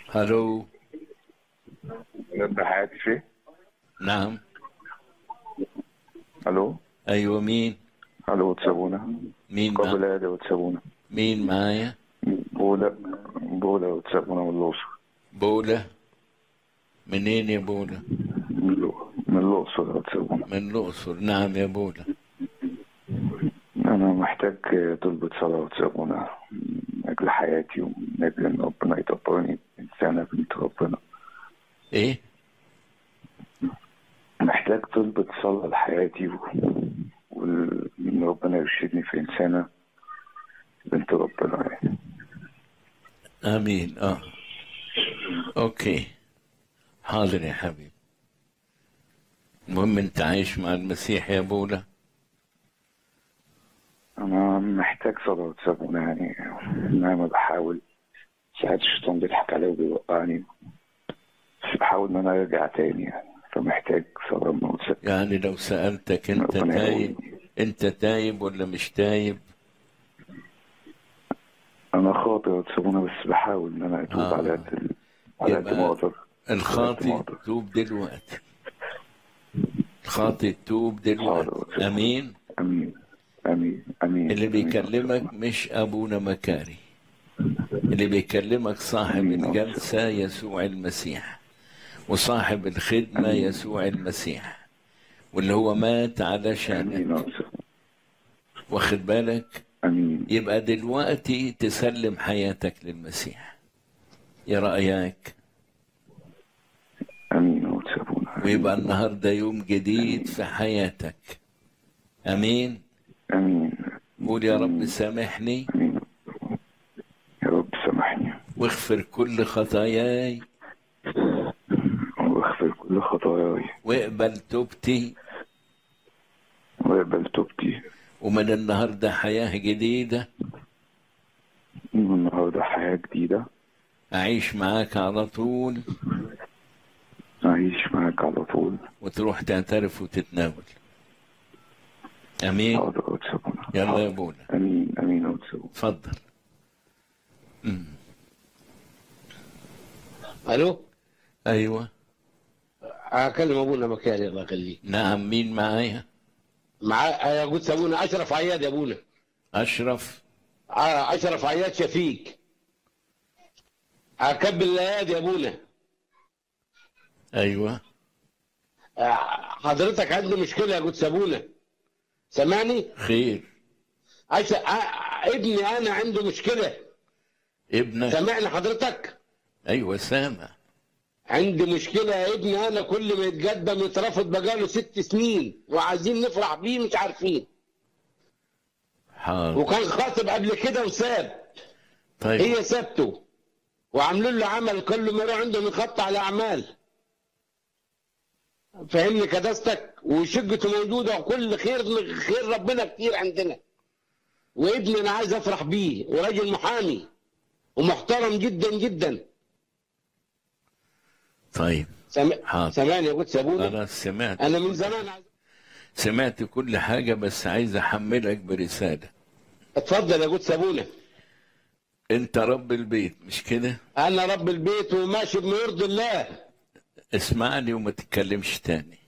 الو نبدا حياتي فيه نعم الو ايوه مين الو وتسابونا مين قبل مع... هذا وتسابونا مين معايا بولا بولا وتسابونا من الاقصر بولا منين يا بولا من الأ- من الاقصر وتسابونا من الاقصر نعم يا بولا انا محتاج طلبة صلاة وتسابونا من اجل حياتي ومن اجل ان ربنا يدبرني انسانة بنت ربنا ايه محتاج طلبة صلاة لحياتي و- وان ربنا يرشدني في انسانة بنت ربنا يعني امين اه اوكي حاضر يا حبيبي المهم انت عايش مع المسيح يا بولا انا محتاج صلاة وتسابونا يعني مهما بحاول ساعات الشيطان بيضحك عليا وبيوقعني بس بحاول ان انا ارجع تاني يعني فمحتاج صلاة من وتسابونا يعني لو سألتك انت ربنا تايب يقويني. انت تايب ولا مش تايب انا خاطئ وتسابونا بس بحاول ان انا اتوب آه. على قد ال- على قد يبقى ما اقدر الخاطئ توب دلوقتي الخاطئ توب دلوقتي امين امين امين امين اللي آمين. بيكلمك مش ابونا مكاري اللي بيكلمك صاحب أمين. الجلسة يسوع المسيح وصاحب الخدمة يسوع المسيح واللي هو مات علشانك امين وتسابونا. واخد بالك امين يبقى دلوقتي تسلم حياتك للمسيح يا رأيك امين وتسابونا ويبقى النهاردة يوم جديد في حياتك أمين امين قول يا رب سامحني امين يا رب سامحني واغفر كل خطاياي واغفر كل خطاياي واقبل توبتي واقبل توبتي ومن النهاردة حياة جديدة من النهارده حياة جديدة أعيش معاك على طول أعيش معاك على طول وتروح تعترف وتتناول أمين حاضر وتسابونا يلا يا بولا أمين أمين وتسابونا اتفضل أمم. الو أيوة اكلم ابونا مكاري الله يخليك نعم مين معايا معاه قلت ابونا اشرف عياد يا ابونا أشرف آه، اشرف عياد شفيق اكبل الايادي يا ابونا أيوة آه، حضرتك عندي مشكله يا قدس ابونا سامعني خير أش... آه، ابني انا عنده مشكله ابنك سامعني حضرتك أيوة سامع عندي مشكله يا ابني انا كل ما يتقدم يترفض بقاله ست سنين وعايزين نفرح بيه مش عارفين حاضر وكان خاطب قبل كده وساب طيب هي سابته وعاملين له عمل كل ما يروح عندهم يقطع الاعمال فهمني كدستك وشقته موجوده وكل خير خير ربنا كتير عندنا وابني انا عايز افرح بيه وراجل محامي ومحترم جدا جدا طيب سم... حاضر. سامعني يا قدس ابونا أنا سمعت انا من زمان عايز... سمعت كل حاجة بس عايز أحملك برسالة اتفضل يا قدس ابونا أنت رب البيت مش كده انا رب البيت وماشي بما يرضي الله اسمعني وما تتكلمش تاني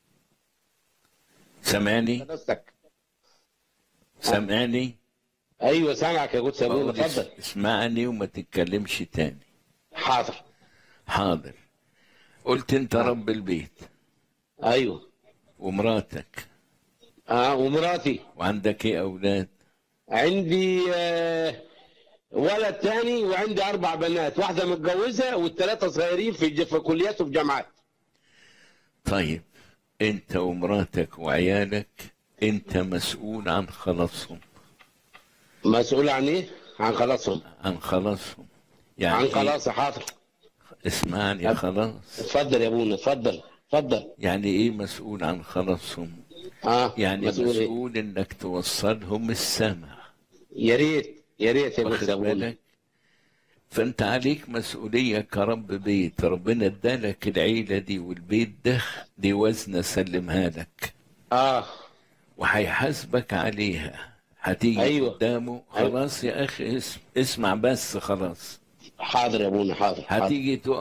سامعني كدستك سامعني ايوه سامعك يا قدس ابونا بقول اس- اتفضل اسمعني وما تتكلمش تاني حاضر حاضر قلت انت رب البيت ايوه ومراتك اه ومراتي وعندك ايه اولاد عندي آه، ولد تاني وعندي اربع بنات واحده متجوزه والثلاثه صغيرين في ج- في كليات وفي جامعات طيب انت ومراتك وعيالك انت مسؤول عن خلاصهم مسؤول عن ايه عن خلاصهم عن خلاصهم يعني عن إيه؟ خلاص حاضر اسمعني خلاص اتفضل يا ابونا اتفضل اتفضل يعني ايه مسؤول عن خلاصهم اه يعني مسؤول مسؤول, إيه؟ مسؤول انك توصلهم السمع يا ريت يا ريت يا واخد ابونا ابونا بالك فانت عليك مسؤولية كرب بيت ربنا ادالك العيلة دي والبيت ده دي وزنة سلمها لك اه وهيحاسبك عليها هتيجي أيوة. قدامه أيوة. خلاص يا اخي اسم اسمع بس خلاص حاضر يا ابونا حاضر حاضر هتيجي